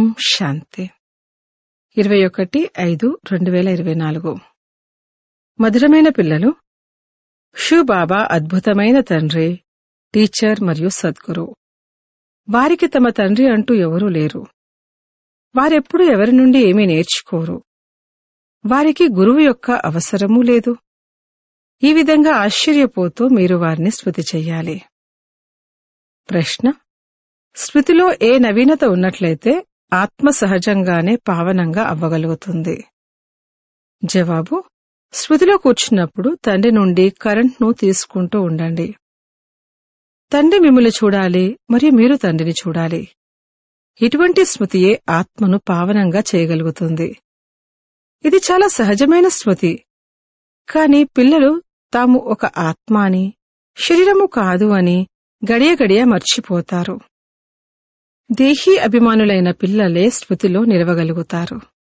శాంతి ఇరవై ఒకటి ఐదు రెండు వేల ఇరవై నాలుగు మధురమైన పిల్లలు షూ బాబా అద్భుతమైన తండ్రి టీచర్ మరియు సద్గురు వారికి తమ తండ్రి అంటూ ఎవరూ లేరు వారెప్పుడు ఎవరి నుండి ఏమీ నేర్చుకోరు వారికి గురువు యొక్క అవసరమూ లేదు ఈ విధంగా ఆశ్చర్యపోతూ మీరు వారిని స్మృతి చెయ్యాలి ప్రశ్న స్మృతిలో ఏ నవీనత ఉన్నట్లయితే ఆత్మ సహజంగానే పావనంగా అవ్వగలుగుతుంది జవాబు స్మృతిలో కూర్చున్నప్పుడు తండ్రి నుండి కరెంట్ను తీసుకుంటూ ఉండండి తండ్రి మిమ్మల్ని చూడాలి మరియు మీరు తండ్రిని చూడాలి ఇటువంటి స్మృతియే ఆత్మను పావనంగా చేయగలుగుతుంది ఇది చాలా సహజమైన స్మృతి కాని పిల్లలు తాము ఒక ఆత్మ అని శరీరము కాదు అని గడియ గడియ మర్చిపోతారు దేహీ అభిమానులైన పిల్లలే స్మృతిలో నిలవగలుగుతారు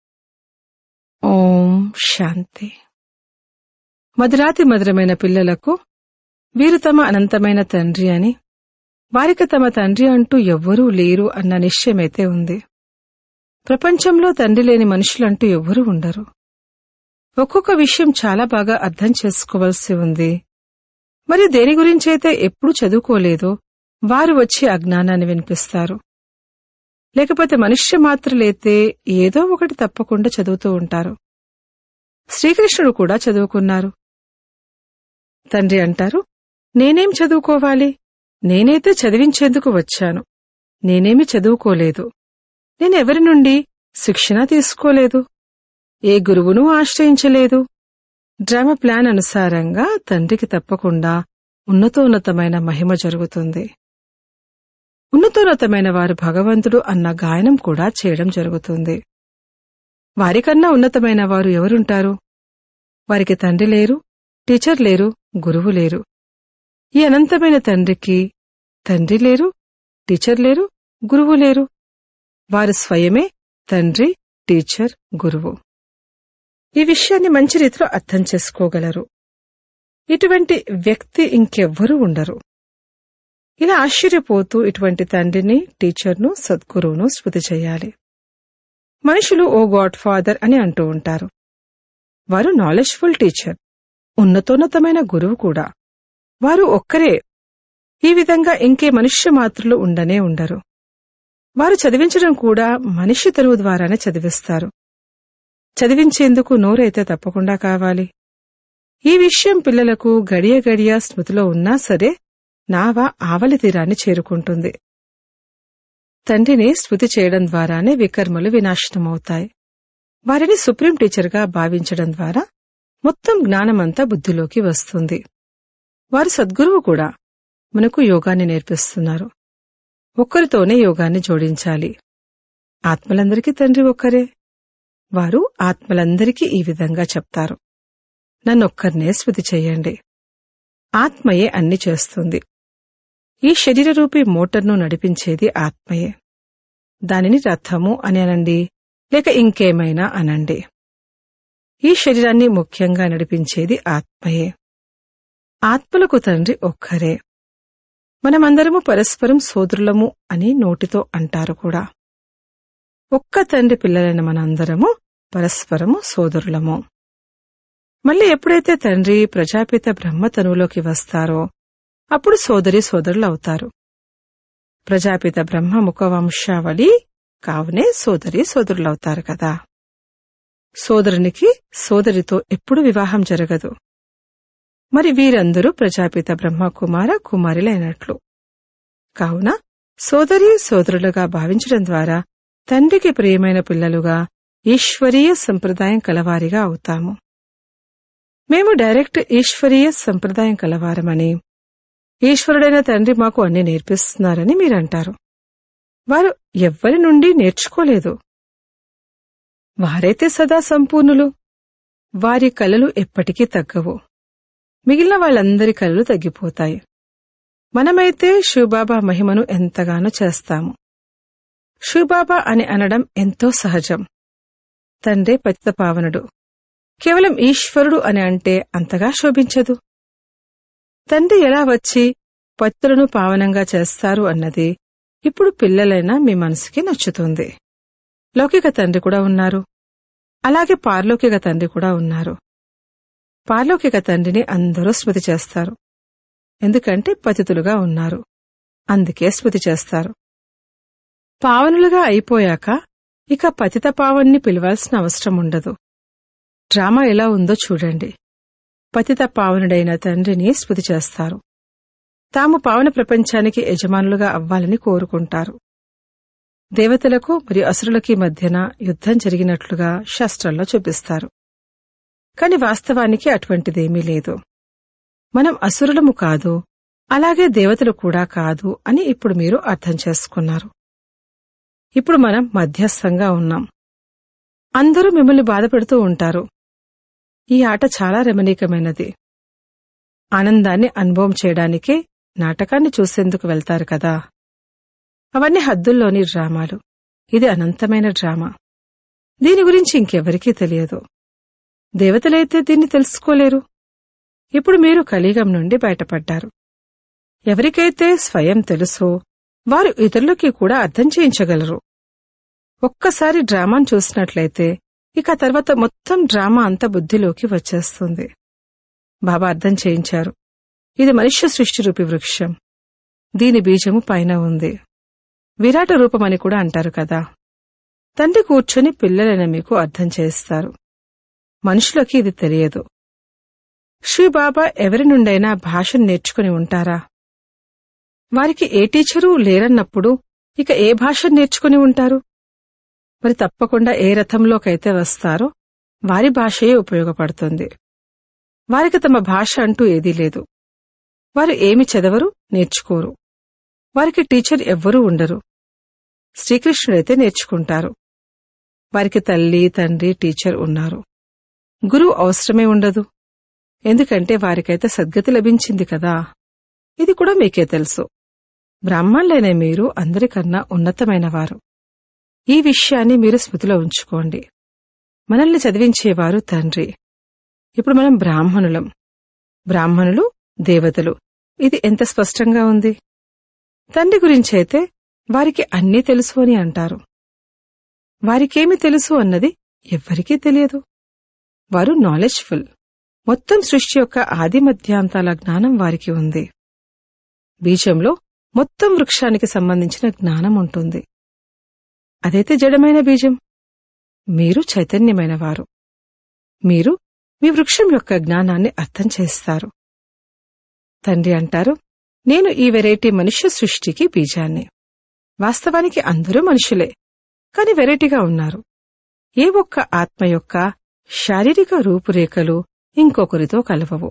ఓం శాంతి మధురాతి మధురమైన పిల్లలకు వీరు తమ అనంతమైన తండ్రి అని వారికి తమ తండ్రి అంటూ ఎవ్వరూ లేరు అన్న నిశ్చయమైతే ఉంది ప్రపంచంలో తండ్రి లేని మనుషులంటూ ఎవ్వరూ ఉండరు ఒక్కొక్క విషయం చాలా బాగా అర్థం చేసుకోవలసి ఉంది మరి దేని గురించైతే ఎప్పుడూ చదువుకోలేదో వారు వచ్చి అజ్ఞానాన్ని వినిపిస్తారు లేకపోతే మనుష్య మాత్రలైతే ఏదో ఒకటి తప్పకుండా చదువుతూ ఉంటారు శ్రీకృష్ణుడు కూడా చదువుకున్నారు తండ్రి అంటారు నేనేం చదువుకోవాలి నేనైతే చదివించేందుకు వచ్చాను నేనేమి చదువుకోలేదు నేనెవరి నుండి శిక్షణ తీసుకోలేదు ఏ గురువును ఆశ్రయించలేదు డ్రామా ప్లాన్ అనుసారంగా తండ్రికి తప్పకుండా ఉన్నతోన్నతమైన మహిమ జరుగుతుంది ఉన్నతోన్నతమైన వారు భగవంతుడు అన్న గాయనం కూడా చేయడం జరుగుతుంది వారికన్నా ఉన్నతమైన వారు ఎవరుంటారు వారికి తండ్రి లేరు టీచర్ లేరు గురువు లేరు ఈ అనంతమైన తండ్రికి తండ్రి లేరు టీచర్ లేరు గురువు లేరు వారు స్వయమే తండ్రి టీచర్ గురువు ఈ విషయాన్ని మంచి రీతిలో అర్థం చేసుకోగలరు ఇటువంటి వ్యక్తి ఇంకెవ్వరూ ఉండరు ఇలా ఆశ్చర్యపోతూ ఇటువంటి తండ్రిని టీచర్ను సద్గురువును స్మృతి చేయాలి మనుషులు ఓ గాడ్ ఫాదర్ అని అంటూ ఉంటారు వారు నాలెడ్జ్ఫుల్ టీచర్ ఉన్నతోన్నతమైన గురువు కూడా వారు ఒక్కరే ఈ విధంగా ఇంకే మనుష్య మాత్రులు ఉండనే ఉండరు వారు చదివించడం కూడా మనిషి తరువు ద్వారానే చదివిస్తారు చదివించేందుకు నోరైతే తప్పకుండా కావాలి ఈ విషయం పిల్లలకు గడియ గడియ స్మృతిలో ఉన్నా సరే నావ ఆవలి తీరాన్ని చేరుకుంటుంది తండ్రిని స్మృతి చేయడం ద్వారానే వికర్మలు వినాశనమవుతాయి వారిని సుప్రీం టీచర్గా భావించడం ద్వారా మొత్తం జ్ఞానమంతా బుద్ధిలోకి వస్తుంది వారు సద్గురువు కూడా మనకు యోగాన్ని నేర్పిస్తున్నారు ఒక్కరితోనే యోగాన్ని జోడించాలి ఆత్మలందరికీ తండ్రి ఒక్కరే వారు ఆత్మలందరికీ ఈ విధంగా చెప్తారు నన్నొక్కరినే స్మృతి చెయ్యండి ఆత్మయే అన్ని చేస్తుంది ఈ శరీరరూపీ మోటార్ను నడిపించేది ఆత్మయే దానిని రథము అని అనండి లేక ఇంకేమైనా అనండి ఈ శరీరాన్ని ముఖ్యంగా నడిపించేది ఆత్మయే ఆత్మలకు తండ్రి ఒక్కరే మనమందరము పరస్పరం సోదరులము అని నోటితో అంటారు కూడా ఒక్క తండ్రి పిల్లలైన మనందరము పరస్పరము సోదరులము మళ్ళీ ఎప్పుడైతే తండ్రి ప్రజాపిత బ్రహ్మతనువులోకి వస్తారో అప్పుడు సోదరి సోదరులవుతారు ప్రజాపిత బ్రహ్మ ముఖవంశావళి కావునే సోదరి సోదరులవుతారు కదా సోదరునికి సోదరితో ఎప్పుడు వివాహం జరగదు మరి వీరందరూ ప్రజాపిత బ్రహ్మ కుమార కుమారులైనట్లు కావున సోదరి సోదరులుగా భావించడం ద్వారా తండ్రికి ప్రియమైన పిల్లలుగా ఈశ్వరీయ సంప్రదాయం కలవారిగా అవుతాము మేము డైరెక్ట్ ఈశ్వరీయ సంప్రదాయం కలవారమని ఈశ్వరుడైన తండ్రి మాకు అన్ని నేర్పిస్తున్నారని మీరంటారు వారు ఎవ్వరి నుండి నేర్చుకోలేదు వారైతే సదా సంపూర్ణులు వారి కలలు ఎప్పటికీ తగ్గవు మిగిలిన వాళ్ళందరి కలలు తగ్గిపోతాయి మనమైతే శివబాబా మహిమను ఎంతగానో చేస్తాము శివబాబా అని అనడం ఎంతో సహజం తండ్రే పతితపావనుడు కేవలం ఈశ్వరుడు అని అంటే అంతగా శోభించదు తండ్రి ఎలా వచ్చి పత్తులను పావనంగా చేస్తారు అన్నది ఇప్పుడు పిల్లలైనా మీ మనసుకి నచ్చుతుంది లౌకిక తండ్రి కూడా ఉన్నారు అలాగే పారలౌకిక తండ్రి కూడా ఉన్నారు పారలౌకిక తండ్రిని అందరూ స్మృతి చేస్తారు ఎందుకంటే పతితులుగా ఉన్నారు అందుకే స్మృతి చేస్తారు పావనులుగా అయిపోయాక ఇక పతిత పావన్ని పిలవాల్సిన అవసరం ఉండదు డ్రామా ఎలా ఉందో చూడండి పతిత పావనుడైన తండ్రిని స్మృతి చేస్తారు తాము పావన ప్రపంచానికి యజమానులుగా అవ్వాలని కోరుకుంటారు దేవతలకు మరియు అసురులకి మధ్యన యుద్ధం జరిగినట్లుగా శాస్త్రంలో చూపిస్తారు కాని వాస్తవానికి అటువంటిదేమీ లేదు మనం అసురులము కాదు అలాగే దేవతలు కూడా కాదు అని ఇప్పుడు మీరు అర్థం చేసుకున్నారు ఇప్పుడు మనం మధ్యస్థంగా ఉన్నాం అందరూ మిమ్మల్ని బాధపెడుతూ ఉంటారు ఈ ఆట చాలా రమణీకమైనది ఆనందాన్ని అనుభవం చేయడానికే నాటకాన్ని చూసేందుకు వెళ్తారు కదా అవన్నీ హద్దుల్లోని డ్రామాలు ఇది అనంతమైన డ్రామా దీని గురించి ఇంకెవరికీ తెలియదు దేవతలైతే దీన్ని తెలుసుకోలేరు ఇప్పుడు మీరు కలియుగం నుండి బయటపడ్డారు ఎవరికైతే స్వయం తెలుసో వారు ఇతరులకి కూడా అర్థం చేయించగలరు ఒక్కసారి డ్రామాను చూసినట్లయితే ఇక తర్వాత మొత్తం డ్రామా అంతా బుద్ధిలోకి వచ్చేస్తుంది బాబా అర్థం చేయించారు ఇది మనుష్య సృష్టి రూపి వృక్షం దీని బీజము పైన ఉంది విరాట రూపమని కూడా అంటారు కదా తండ్రి కూర్చొని పిల్లలైన మీకు అర్థం చేస్తారు మనుషులకి ఇది తెలియదు శ్రీబాబా ఎవరి నుండైనా భాషను నేర్చుకుని ఉంటారా వారికి ఏ టీచరు లేరన్నప్పుడు ఇక ఏ భాష నేర్చుకుని ఉంటారు మరి తప్పకుండా ఏ రథంలోకైతే వస్తారో వారి భాషయే ఉపయోగపడుతుంది వారికి తమ భాష అంటూ ఏదీ లేదు వారు ఏమి చదవరు నేర్చుకోరు వారికి టీచర్ ఎవ్వరూ ఉండరు శ్రీకృష్ణుడైతే నేర్చుకుంటారు వారికి తల్లి తండ్రి టీచర్ ఉన్నారు గురువు అవసరమే ఉండదు ఎందుకంటే వారికైతే సద్గతి లభించింది కదా ఇది కూడా మీకే తెలుసు బ్రాహ్మణులైన మీరు అందరికన్నా ఉన్నతమైన వారు ఈ విషయాన్ని మీరు స్మృతిలో ఉంచుకోండి మనల్ని చదివించేవారు తండ్రి ఇప్పుడు మనం బ్రాహ్మణులం బ్రాహ్మణులు దేవతలు ఇది ఎంత స్పష్టంగా ఉంది తండ్రి గురించైతే వారికి అన్నీ తెలుసు అని అంటారు వారికేమి తెలుసు అన్నది ఎవ్వరికీ తెలియదు వారు నాలెడ్జ్ఫుల్ మొత్తం సృష్టి యొక్క ఆది మధ్యాంతాల జ్ఞానం వారికి ఉంది బీజంలో మొత్తం వృక్షానికి సంబంధించిన జ్ఞానం ఉంటుంది అదైతే జడమైన బీజం మీరు చైతన్యమైన వారు మీరు మీ వృక్షం యొక్క జ్ఞానాన్ని అర్థం చేస్తారు తండ్రి అంటారు నేను ఈ వెరైటీ మనుష్య సృష్టికి బీజాన్ని వాస్తవానికి అందరూ మనుషులే కాని వెరైటీగా ఉన్నారు ఏ ఒక్క ఆత్మ యొక్క శారీరక రూపురేఖలు ఇంకొకరితో కలవవు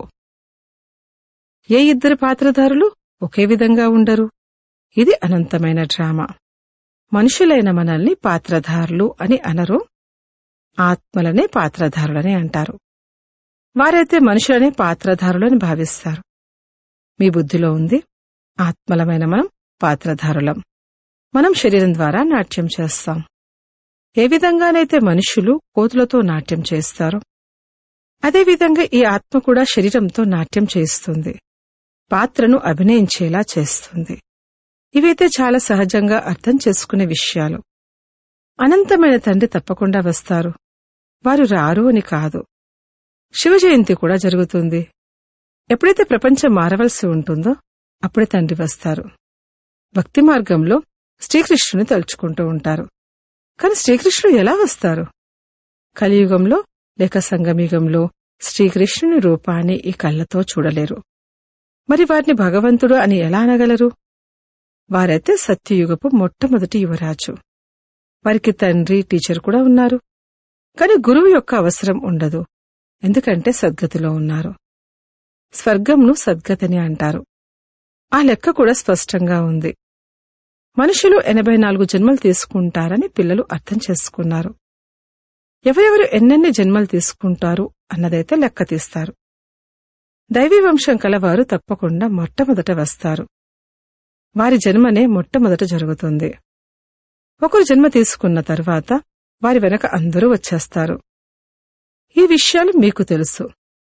ఏ ఇద్దరు పాత్రధారులు ఒకే విధంగా ఉండరు ఇది అనంతమైన డ్రామా మనుషులైన మనల్ని పాత్రధారులు అని అనరు ఆత్మలనే పాత్రధారులని అంటారు వారైతే మనుషులనే పాత్రధారులని భావిస్తారు మీ బుద్ధిలో ఉంది ఆత్మలమైన మనం పాత్రధారులం మనం శరీరం ద్వారా నాట్యం చేస్తాం ఏ విధంగానైతే మనుషులు కోతులతో నాట్యం చేస్తారో అదేవిధంగా ఈ ఆత్మ కూడా శరీరంతో నాట్యం చేస్తుంది పాత్రను అభినయించేలా చేస్తుంది ఇవైతే చాలా సహజంగా అర్థం చేసుకునే విషయాలు అనంతమైన తండ్రి తప్పకుండా వస్తారు వారు రారు అని కాదు శివ జయంతి కూడా జరుగుతుంది ఎప్పుడైతే ప్రపంచం మారవలసి ఉంటుందో అప్పుడే తండ్రి వస్తారు భక్తి మార్గంలో శ్రీకృష్ణుని తలుచుకుంటూ ఉంటారు కాని శ్రీకృష్ణుడు ఎలా వస్తారు కలియుగంలో లేక సంగమయుగంలో శ్రీకృష్ణుని రూపాన్ని ఈ కళ్ళతో చూడలేరు మరి వారిని భగవంతుడు అని ఎలా అనగలరు వారైతే సత్యయుగపు మొట్టమొదటి యువరాజు వారికి తండ్రి టీచర్ కూడా ఉన్నారు కాని గురువు యొక్క అవసరం ఉండదు ఎందుకంటే సద్గతిలో ఉన్నారు స్వర్గంను సద్గతిని అంటారు ఆ లెక్క కూడా స్పష్టంగా ఉంది మనుషులు ఎనభై నాలుగు జన్మలు తీసుకుంటారని పిల్లలు అర్థం చేసుకున్నారు ఎవరెవరు ఎన్నెన్ని జన్మలు తీసుకుంటారు అన్నదైతే లెక్క తీస్తారు దైవీ వంశం కలవారు తప్పకుండా మొట్టమొదట వస్తారు వారి జన్మనే మొట్టమొదట జరుగుతుంది ఒకరు జన్మ తీసుకున్న తర్వాత వారి వెనక అందరూ వచ్చేస్తారు ఈ విషయాలు మీకు తెలుసు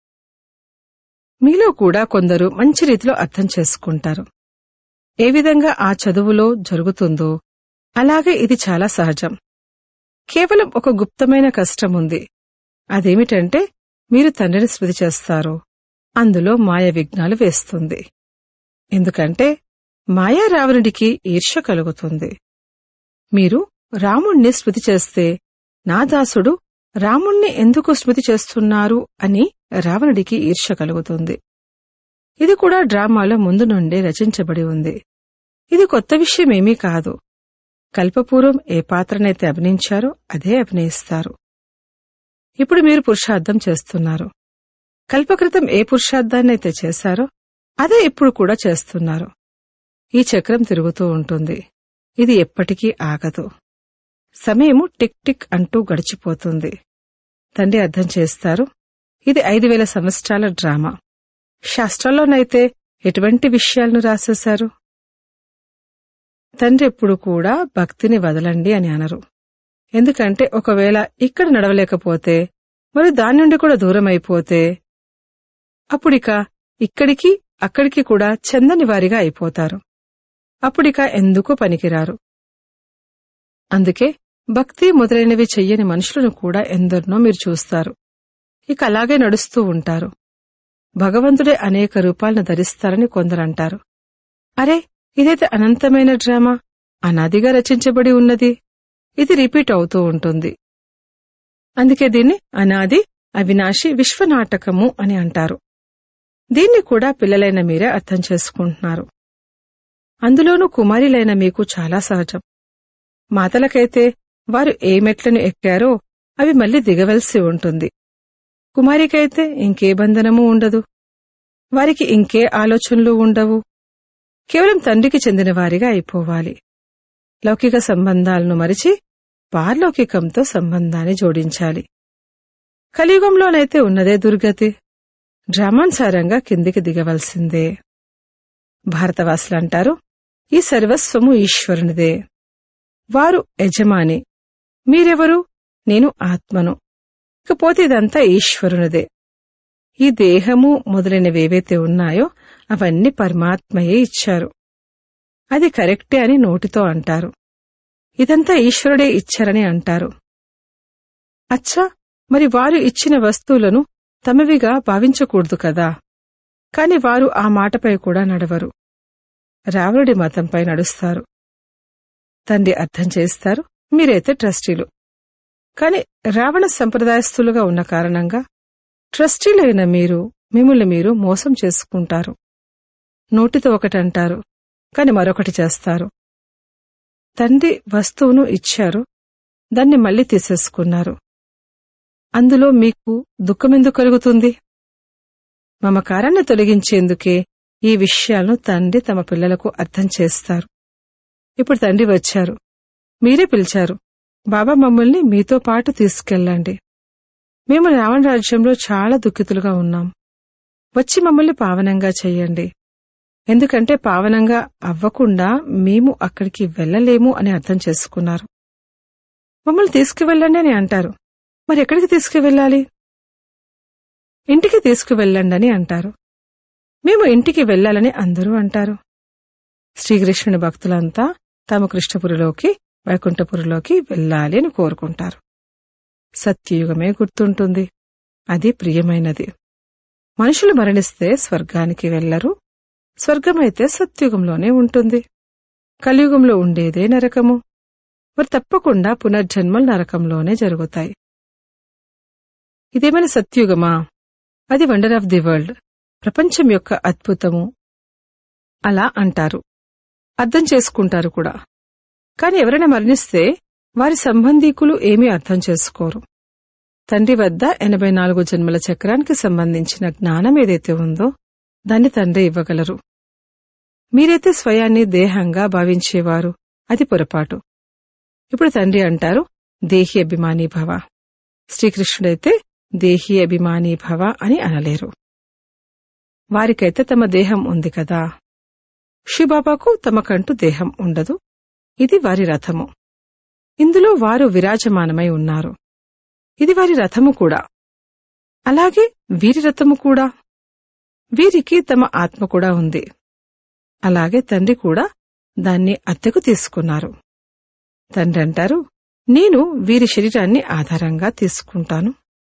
మీలో కూడా కొందరు మంచి రీతిలో అర్థం చేసుకుంటారు ఏ విధంగా ఆ చదువులో జరుగుతుందో అలాగే ఇది చాలా సహజం కేవలం ఒక గుప్తమైన కష్టం ఉంది అదేమిటంటే మీరు తండ్రిని స్మృతి చేస్తారు అందులో మాయ విఘ్నాలు వేస్తుంది ఎందుకంటే మాయా రావణుడికి ఈర్ష్య కలుగుతుంది మీరు రాముణ్ణి స్మృతి చేస్తే నా దాసుడు రాముణ్ణి ఎందుకు స్మృతి చేస్తున్నారు అని రావణుడికి ఈర్ష్య కలుగుతుంది ఇది కూడా డ్రామాలో ముందు నుండే రచించబడి ఉంది ఇది కొత్త విషయమేమీ కాదు కల్పపూర్వం ఏ పాత్రనైతే అభినయించారో అదే అభినయిస్తారు ఇప్పుడు మీరు పురుషార్థం చేస్తున్నారు కల్పకృతం ఏ పురుషార్థాన్నైతే చేశారో అదే ఇప్పుడు కూడా చేస్తున్నారు ఈ చక్రం తిరుగుతూ ఉంటుంది ఇది ఎప్పటికీ ఆగదు సమయము టిక్ టిక్ అంటూ గడిచిపోతుంది తండ్రి అర్థం చేస్తారు ఇది ఐదు వేల సంవత్సరాల డ్రామా శాస్త్రాల్లోనైతే ఎటువంటి విషయాలను రాసేశారు తండ్రి ఎప్పుడు కూడా భక్తిని వదలండి అని అనరు ఎందుకంటే ఒకవేళ ఇక్కడ నడవలేకపోతే మరి దాని నుండి కూడా దూరం అయిపోతే అప్పుడిక ఇక్కడికి అక్కడికి కూడా చెందని వారిగా అయిపోతారు అప్పుడిక ఎందుకు పనికిరారు అందుకే భక్తి మొదలైనవి చెయ్యని మనుషులను కూడా ఎందరినో మీరు చూస్తారు ఇక అలాగే నడుస్తూ ఉంటారు భగవంతుడే అనేక రూపాలను ధరిస్తారని కొందరంటారు అరే ఇదైతే అనంతమైన డ్రామా అనాదిగా రచించబడి ఉన్నది ఇది రిపీట్ అవుతూ ఉంటుంది అందుకే దీన్ని అనాది అవినాశి విశ్వనాటకము అని అంటారు దీన్ని కూడా పిల్లలైన మీరే అర్థం చేసుకుంటున్నారు అందులోనూ కుమారిలైన మీకు చాలా సహజం మాతలకైతే వారు ఏ మెట్లను ఎక్కారో అవి మళ్లీ దిగవలసి ఉంటుంది కుమారికైతే ఇంకే బంధనము ఉండదు వారికి ఇంకే ఆలోచనలు ఉండవు కేవలం తండ్రికి చెందిన వారిగా అయిపోవాలి లౌకిక సంబంధాలను మరిచి పార్లౌకికంతో సంబంధాన్ని జోడించాలి కలియుగంలోనైతే ఉన్నదే దుర్గతి డ్రామానుసారంగా కిందికి దిగవలసిందే భారతవాసులంటారు ఈ సర్వస్వము ఈశ్వరునిదే వారు యజమాని మీరెవరు నేను ఆత్మను ఇకపోతే ఇదంతా ఈశ్వరునిదే ఈ దేహము మొదలైనవేవైతే ఉన్నాయో అవన్నీ పరమాత్మయే ఇచ్చారు అది కరెక్టే అని నోటితో అంటారు ఇదంతా ఈశ్వరుడే ఇచ్చారని అంటారు అచ్చా మరి వారు ఇచ్చిన వస్తువులను తమవిగా భావించకూడదు కదా కాని వారు ఆ మాటపై కూడా నడవరు రావణుడి మతంపై నడుస్తారు తండ్రి అర్థం చేస్తారు మీరైతే ట్రస్టీలు కాని రావణ సంప్రదాయస్థులుగా ఉన్న కారణంగా ట్రస్టీలైన మీరు మిమ్మల్ని మీరు మోసం చేసుకుంటారు నోటితో ఒకటంటారు కాని మరొకటి చేస్తారు తండ్రి వస్తువును ఇచ్చారు దాన్ని మళ్లీ తీసేసుకున్నారు అందులో మీకు దుఃఖమెందుకు కలుగుతుంది మమకారాన్ని తొలగించేందుకే ఈ విషయాలను తండ్రి తమ పిల్లలకు అర్థం చేస్తారు ఇప్పుడు తండ్రి వచ్చారు మీరే పిలిచారు బాబా మమ్మల్ని మీతో పాటు తీసుకెళ్ళండి మేము రావణ రాజ్యంలో చాలా దుఃఖితులుగా ఉన్నాం వచ్చి మమ్మల్ని పావనంగా చెయ్యండి ఎందుకంటే పావనంగా అవ్వకుండా మేము అక్కడికి వెళ్ళలేము అని అర్థం చేసుకున్నారు మమ్మల్ని తీసుకువెళ్ళండి అని అంటారు మరి ఎక్కడికి తీసుకువెళ్ళాలి ఇంటికి తీసుకువెళ్ళండి అని అంటారు మేము ఇంటికి వెళ్ళాలని అందరూ అంటారు శ్రీకృష్ణుని భక్తులంతా తాము కృష్ణపురిలోకి వైకుంఠపురిలోకి వెళ్ళాలి అని కోరుకుంటారు సత్యయుగమే గుర్తుంటుంది అది ప్రియమైనది మనుషులు మరణిస్తే స్వర్గానికి వెళ్లరు స్వర్గమైతే సత్యుగంలోనే ఉంటుంది కలియుగంలో ఉండేదే నరకము మరి తప్పకుండా పునర్జన్మలు నరకంలోనే జరుగుతాయి ఇదేమైనా సత్యుగమా అది వండర్ ఆఫ్ ది వరల్డ్ ప్రపంచం యొక్క అద్భుతము అలా అంటారు అర్థం చేసుకుంటారు కూడా కాని ఎవరైనా మరణిస్తే వారి సంబంధీకులు ఏమీ అర్థం చేసుకోరు తండ్రి వద్ద ఎనభై నాలుగు జన్మల చక్రానికి సంబంధించిన జ్ఞానం ఏదైతే ఉందో దాన్ని తండ్రి ఇవ్వగలరు మీరైతే స్వయాన్ని దేహంగా భావించేవారు అది పొరపాటు ఇప్పుడు తండ్రి అంటారు దేహి అభిమానీ భవ శ్రీకృష్ణుడైతే దేహి అభిమానీ భవ అని అనలేరు వారికైతే తమ దేహం ఉంది కదా శివబాబాకు తమకంటూ దేహం ఉండదు ఇది వారి రథము ఇందులో వారు విరాజమానమై ఉన్నారు ఇది వారి రథము కూడా అలాగే వీరి రథము కూడా వీరికి తమ ఆత్మ కూడా ఉంది అలాగే తండ్రి కూడా దాన్ని అద్దెకు తీసుకున్నారు తండ్రి అంటారు నేను వీరి శరీరాన్ని ఆధారంగా తీసుకుంటాను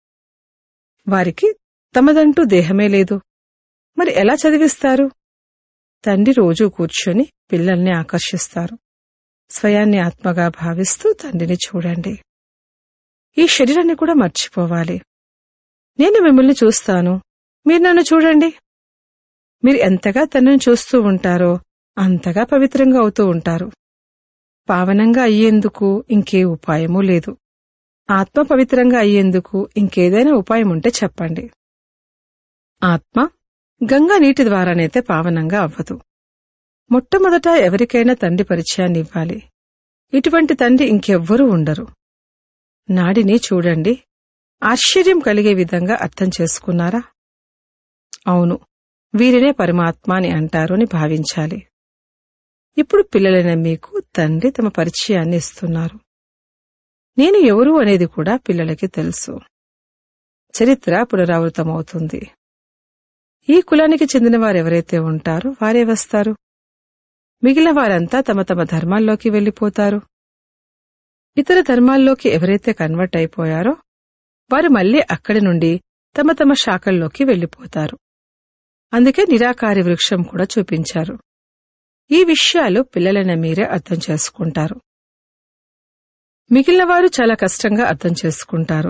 వారికి తమదంటూ దేహమే లేదు మరి ఎలా చదివిస్తారు తండ్రి రోజూ కూర్చొని పిల్లల్ని ఆకర్షిస్తారు స్వయాన్ని ఆత్మగా భావిస్తూ తండ్రిని చూడండి ఈ శరీరాన్ని కూడా మర్చిపోవాలి నేను మిమ్మల్ని చూస్తాను మీరు నన్ను చూడండి మీరు ఎంతగా తనను చూస్తూ ఉంటారో అంతగా పవిత్రంగా అవుతూ ఉంటారు పావనంగా అయ్యేందుకు ఇంకే ఉపాయమూ లేదు ఆత్మ పవిత్రంగా అయ్యేందుకు ఇంకేదైనా ఉపాయం ఉంటే చెప్పండి ఆత్మ గంగా నీటి ద్వారానైతే పావనంగా అవ్వదు మొట్టమొదట ఎవరికైనా తండ్రి పరిచయాన్ని ఇవ్వాలి ఇటువంటి తండ్రి ఇంకెవ్వరూ ఉండరు నాడిని చూడండి ఆశ్చర్యం కలిగే విధంగా అర్థం చేసుకున్నారా అవును వీరినే పరమాత్మ అని అంటారు అని భావించాలి ఇప్పుడు పిల్లలైన మీకు తండ్రి తమ పరిచయాన్ని ఇస్తున్నారు నేను ఎవరు అనేది కూడా పిల్లలకి తెలుసు చరిత్ర పునరావృతమవుతుంది ఈ కులానికి చెందిన వారెవరైతే ఉంటారో వారే వస్తారు మిగిలిన వారంతా తమ తమ ధర్మాల్లోకి వెళ్లిపోతారు ఇతర ధర్మాల్లోకి ఎవరైతే కన్వర్ట్ అయిపోయారో వారు మళ్లీ అక్కడి నుండి తమ తమ శాఖల్లోకి వెళ్లిపోతారు అందుకే నిరాకారి వృక్షం కూడా చూపించారు ఈ విషయాలు పిల్లలైన మీరే అర్థం చేసుకుంటారు మిగిలిన వారు చాలా కష్టంగా అర్థం చేసుకుంటారు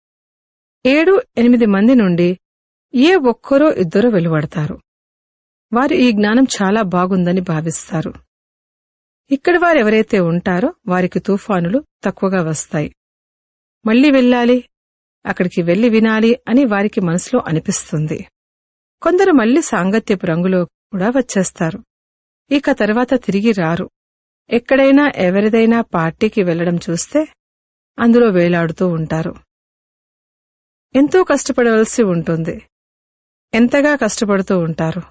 ఏడు ఎనిమిది మంది నుండి ఏ ఒక్కరో ఇద్దరో వెలువడతారు వారు ఈ జ్ఞానం చాలా బాగుందని భావిస్తారు ఇక్కడ వారెవరైతే ఉంటారో వారికి తుఫానులు తక్కువగా వస్తాయి మళ్లీ వెళ్ళాలి అక్కడికి వెళ్లి వినాలి అని వారికి మనసులో అనిపిస్తుంది కొందరు మళ్లీ సాంగత్యపు రంగులో కూడా వచ్చేస్తారు ఇక తర్వాత తిరిగి రారు ఎక్కడైనా ఎవరిదైనా పార్టీకి వెళ్లడం చూస్తే అందులో వేలాడుతూ ఉంటారు ఎంతో కష్టపడవలసి ఉంటుంది ఎంతగా కష్టపడుతూ ఉంటారు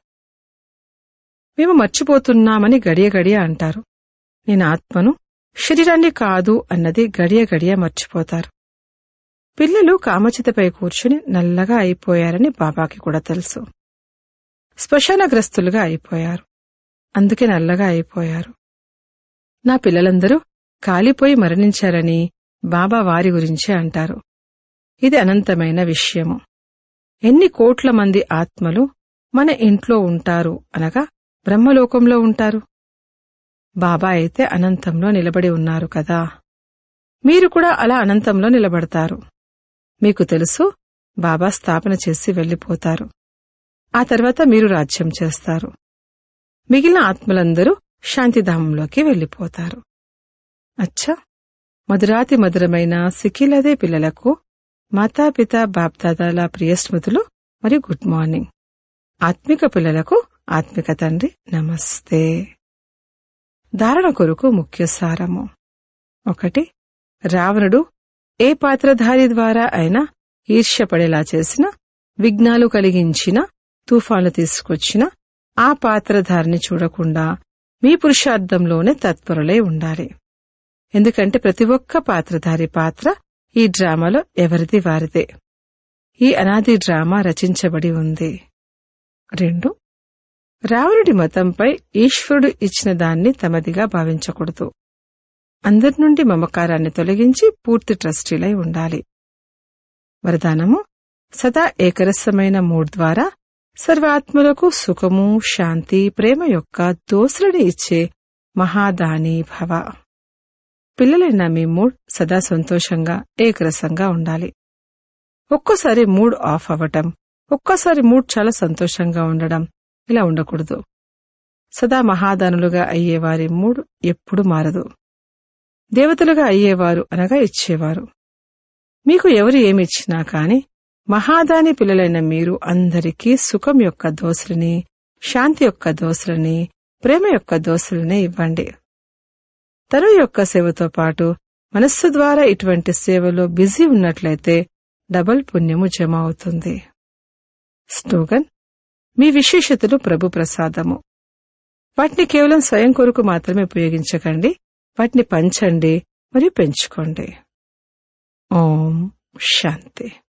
మేము మర్చిపోతున్నామని గడియ గడియ అంటారు నేను ఆత్మను శరీరాన్ని కాదు అన్నది గడియ గడియ మర్చిపోతారు పిల్లలు కామచితపై కూర్చుని నల్లగా అయిపోయారని బాబాకి కూడా తెలుసు శ్మశానగ్రస్తులుగా అయిపోయారు అందుకే నల్లగా అయిపోయారు నా పిల్లలందరూ కాలిపోయి మరణించారని బాబా వారి గురించే అంటారు ఇది అనంతమైన విషయము ఎన్ని కోట్ల మంది ఆత్మలు మన ఇంట్లో ఉంటారు అనగా బ్రహ్మలోకంలో ఉంటారు బాబా అయితే అనంతంలో నిలబడి ఉన్నారు కదా మీరు కూడా అలా అనంతంలో నిలబడతారు మీకు తెలుసు బాబా స్థాపన చేసి వెళ్లిపోతారు ఆ తర్వాత మీరు రాజ్యం చేస్తారు మిగిలిన ఆత్మలందరూ శాంతిధామంలోకి వెళ్లిపోతారు అచ్చా మధురాతి మధురమైన సికిలదే పిల్లలకు మాతాపిత బాప్దాదాల ప్రియ స్మృతులు మరియు గుడ్ మార్నింగ్ ఆత్మిక పిల్లలకు ఆత్మిక తండ్రి నమస్తే ధారణ కొరకు ముఖ్య సారము ఒకటి రావణుడు ఏ పాత్రధారి ద్వారా అయినా ఈర్ష్యపడేలా చేసిన విఘ్నాలు కలిగించిన తుఫాను తీసుకొచ్చిన ఆ పాత్రధారిని చూడకుండా మీ పురుషార్థంలోనే తత్పరులై ఉండాలి ఎందుకంటే ప్రతి ఒక్క పాత్రధారి పాత్ర ఈ డ్రామాలో ఎవరిది వారిదే ఈ అనాది డ్రామా రచించబడి ఉంది రెండు రావణుడి మతంపై ఈశ్వరుడు ఇచ్చిన దాన్ని తమదిగా భావించకూడదు అందరి నుండి మమకారాన్ని తొలగించి పూర్తి ట్రస్టీలై ఉండాలి వరదానము సదా ఏకరసమైన మూడ్ ద్వారా సర్వాత్మలకు సుఖము శాంతి ప్రేమ యొక్క దోసులని ఇచ్చే మహాదాని భవ పిల్లలైన మీ మూడ్ సదా సంతోషంగా ఏకరసంగా ఉండాలి ఒక్కోసారి మూడ్ ఆఫ్ అవ్వటం ఒక్కోసారి మూడ్ చాలా సంతోషంగా ఉండడం ఇలా ఉండకూడదు సదా మహాదానులుగా అయ్యేవారి మూడ్ ఎప్పుడు మారదు దేవతలుగా అయ్యేవారు అనగా ఇచ్చేవారు మీకు ఎవరు ఏమిచ్చినా కాని మహాదాని పిల్లలైన మీరు అందరికీ సుఖం యొక్క దోసులని శాంతి యొక్క దోసులని ప్రేమ యొక్క దోసులనే ఇవ్వండి తను యొక్క సేవతో పాటు మనస్సు ద్వారా ఇటువంటి సేవలో బిజీ ఉన్నట్లయితే డబల్ పుణ్యము జమ అవుతుంది స్లోగన్ మీ విశేషతలు ప్రభు ప్రసాదము వాటిని కేవలం స్వయం కొరకు మాత్రమే ఉపయోగించకండి వాటిని పంచండి మరియు పెంచుకోండి ఓం శాంతి